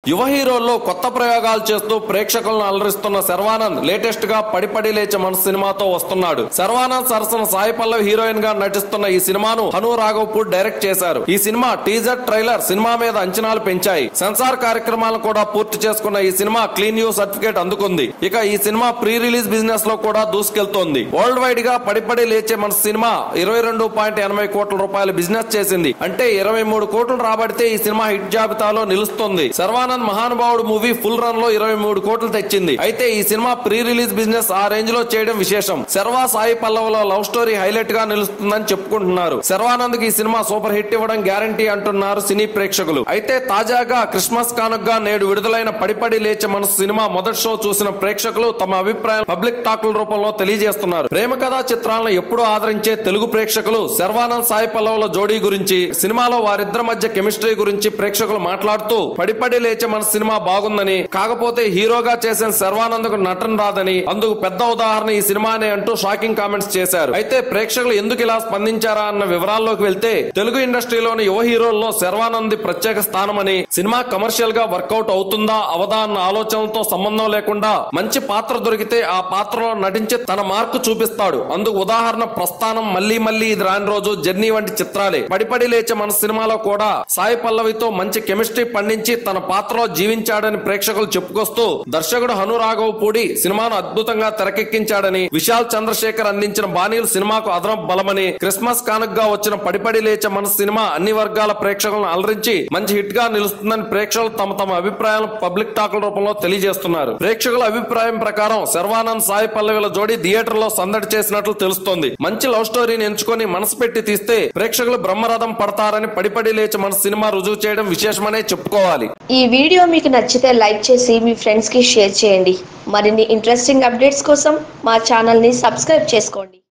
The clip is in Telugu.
యువ హీరోల్లో కొత్త ప్రయోగాలు చేస్తూ ప్రేక్షకులను అలరిస్తున్న శర్వానంద్ లేటెస్ట్ గా పడిపడి లేచే మన సినిమాతో వస్తున్నాడు శర్వానంద్ సరసన సాయి పల్లవి హీరోయిన్ గా నటిస్తున్న ఈ సినిమాను హను రాఘవ్పూర్ డైరెక్ట్ చేశారు ఈ సినిమా టీజర్ ట్రైలర్ సినిమా మీద అంచనాలు పెంచాయి సెన్సార్ కార్యక్రమాలను కూడా పూర్తి చేసుకున్న ఈ సినిమా క్లీన్ యూ సర్టిఫికేట్ అందుకుంది ఇక ఈ సినిమా ప్రీ రిలీజ్ బిజినెస్ లో కూడా దూసుకెళ్తోంది వరల్డ్ వైడ్ గా పడిపడి లేచే మన సినిమా ఇరవై రెండు పాయింట్ ఎనభై కోట్ల రూపాయల బిజినెస్ చేసింది అంటే ఇరవై మూడు కోట్లు రాబడితే ఈ సినిమా హిట్ జాబితాలో నిలుస్తుంది శర్వానంద్ మహానుభావుడు మూవీ ఫుల్ రన్ లో ఇరవై మూడు కోట్లు తెచ్చింది అయితే ఈ సినిమా ప్రీ రిలీజ్ బిజినెస్ ఆ రేంజ్ లో చేయడం విశేషం శర్వా సాయి పల్లవలో లవ్ స్టోరీ హైలైట్ గా నిలుస్తుందని చెప్పుకుంటున్నారు శర్వానంద్ కి ఈ సినిమా సూపర్ హిట్ ఇవ్వడం గ్యారంటీ అంటున్నారు సినీ ప్రేక్షకులు అయితే తాజాగా క్రిస్మస్ కానుకగా నేడు విడుదలైన పడిపడి లేచే మనసు సినిమా మొదటి షో చూసిన ప్రేక్షకులు తమ అభిప్రాయం పబ్లిక్ టాకుల రూపంలో తెలియజేస్తున్నారు ప్రేమ కథా చిత్రాలను ఎప్పుడూ ఆదరించే తెలుగు ప్రేక్షకులు శర్వానంద్ సాయి పల్లవుల జోడీ గురించి సినిమాలో వారిద్దరి మధ్య కెమిస్ట్రీ గురించి ప్రేక్షకులు మాట్లాడుతూ పడిపడి లేచే మన సినిమా బాగుందని కాకపోతే హీరోగా చేసిన శర్వానంద్ కు నటన రాదని అందుకు పెద్ద ఉదాహరణ ఈ సినిమానే అంటూ షాకింగ్ కామెంట్స్ చేశారు అయితే ప్రేక్షకులు ఎందుకు ఇలా స్పందించారా అన్న వివరాల్లోకి వెళ్తే తెలుగు ఇండస్ట్రీలోని యువ హీరోల్లో శర్వానంద్ ప్రత్యేక స్థానమని సినిమా కమర్షియల్ గా వర్కౌట్ అవుతుందా అవదా అన్న ఆలోచనలతో సంబంధం లేకుండా మంచి పాత్ర దొరికితే ఆ పాత్రలో నటించి తన మార్కు చూపిస్తాడు అందుకు ఉదాహరణ ప్రస్థానం మళ్ళీ మళ్ళీ ఇది రాని రోజు జర్నీ వంటి చిత్రాలే పడిపడి లేచే మన సినిమాలో కూడా సాయి పల్లవితో మంచి కెమిస్ట్రీ పండించి తన పాత్రలో జీవించాడని ప్రేక్షకులు చెప్పుకొస్తూ దర్శకుడు హను రాఘవ్ పూడి సినిమాను అద్భుతంగా తెరకెక్కించాడని విశాల్ చంద్రశేఖర్ అందించిన బాణీలు సినిమాకు అదనపు బలమని క్రిస్మస్ కానుకగా వచ్చిన పడిపడి లేచే మన సినిమా అన్ని వర్గాల ప్రేక్షకులను అలరించి మంచి హిట్ గా నిలుస్తుందని ప్రేక్షకులు తమ తమ అభిప్రాయాలను పబ్లిక్ టాకుల రూపంలో తెలియజేస్తున్నారు ప్రేక్షకుల అభిప్రాయం ప్రకారం శర్వానంద్ సాయి పల్లవిల జోడీ థియేటర్ లో సందడి చేసినట్లు తెలుస్తోంది మంచి లవ్ స్టోరీని ఎంచుకొని మనసు పెట్టి తీస్తే ప్రేక్షకులు బ్రహ్మరథం పడతారని పడిపడి లేచి మన సినిమా రుజువు చేయడం విశేషమనే చెప్పుకోవాలి ఈ వీడియో మీకు నచ్చితే లైక్ చేసి మీ ఫ్రెండ్స్కి షేర్ చేయండి మరిన్ని ఇంట్రెస్టింగ్ అప్డేట్స్ కోసం మా ఛానల్ని సబ్స్క్రైబ్ చేసుకోండి